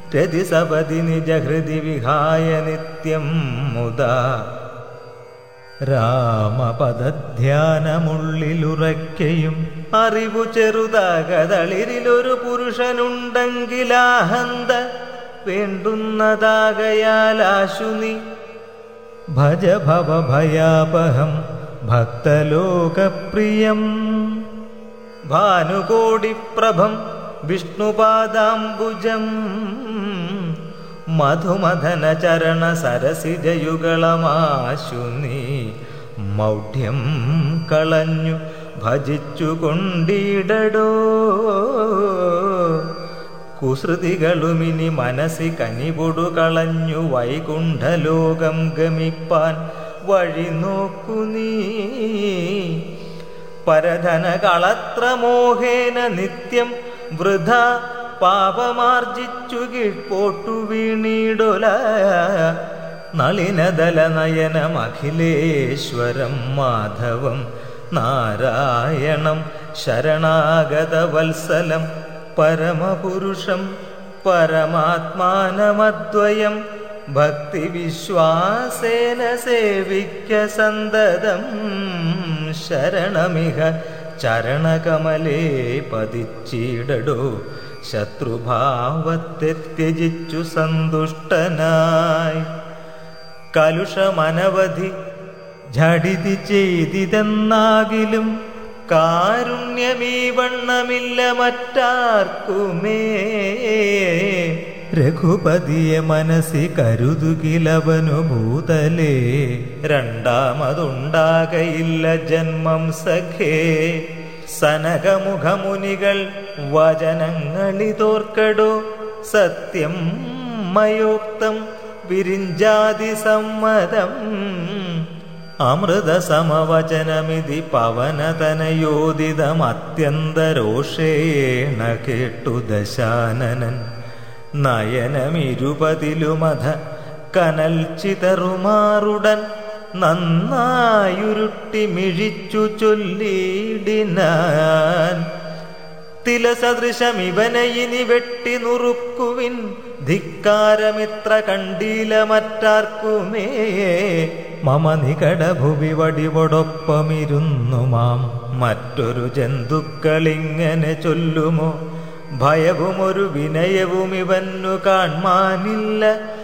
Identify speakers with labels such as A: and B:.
A: രതിസപതി നിജഹൃതി വിഹായ നിത്യം മുദാ രാമപദധ്യാനമുള്ളിലുറയ്ക്കയും അറിവു ചെറുതാകതളിരിലൊരു പുരുഷനുണ്ടെങ്കിലാഹന്ത വേണ്ടുന്നതാകയാലാശു നീ ഭജ ഭവ ഭയാപഹം ഭക്തലോകപ്രിയം ഭാനുകോടിപ്രഭം വിഷ്ണുപാദാംബുജം മധുമഥന ചരണ സരസിജയുകളമാശു നീ മൗഢ്യം കളഞ്ഞു ഭജിച്ചു കൊണ്ടിടടോ കുസൃതികളുമിനി മനസ്സി കനിപൊടു കളഞ്ഞു വൈകുണ്ഠലോകം ഗമിപ്പാൻ വഴി നോക്കു നീ പരധന കളത്രമോഹേന നിത്യം വൃഥ പാപമാർജിച്ചു കീഴ്പോട്ടു വീണീടൊല നളിനദല നയനമഖിലേശ്വരം മാധവം നാരായണം ശരണാഗതവത്സലം പരമപുരുഷം പരമാത്മാനമദ്വയം ഭക്തിവിശ്വാസേന സേവിക്ക സന്തതം ശരണമിഹ ചരണകമലേ പതിച്ചിടടോ ശത്രുഭാവത്തെ ത്യജിച്ചു സന്തുഷ്ടനായി കലുഷമനവധി ഝടിതി ചെയ്തിതെന്നാകിലും കാരുണ്യമീ വണ്ണമില്ല മറ്റാർക്കുമേ രഘുപതിയെ മനസ്സി കരുതുകിലവനു ഭൂതലേ രണ്ടാമതുണ്ടാകയില്ല ജന്മം സഖേ സനകമുഖമുനികൾ വചനങ്ങളിതോർക്കടോ സത്യം മയോക്തം വിരിഞ്ചാതി സമ്മതം അമൃതസമവചനമിതി പവനതനയോദിതമത്യന്തരോഷേണ കേട്ടു ദശാനനൻ നയനമിരുപതിലുമധ കനൽ ചിതറുമാറുടൻ നന്നായുരുട്ടി മിഴിച്ചു ചൊല്ലിയിടിനാൻ തിലസദൃശമിവനെ ഇനി വെട്ടി നുറുക്കുവിൻ ധിക്കാരമിത്ര കണ്ടീല മറ്റാർക്കുമേ മമ നികടഭുവി വടിവടൊപ്പമിരുന്നു മാം മറ്റൊരു ജന്തുക്കളിങ്ങനെ ചൊല്ലുമോ ഭയവും ഒരു വിനയവും ഇവന്നു കാൺമാനില്ല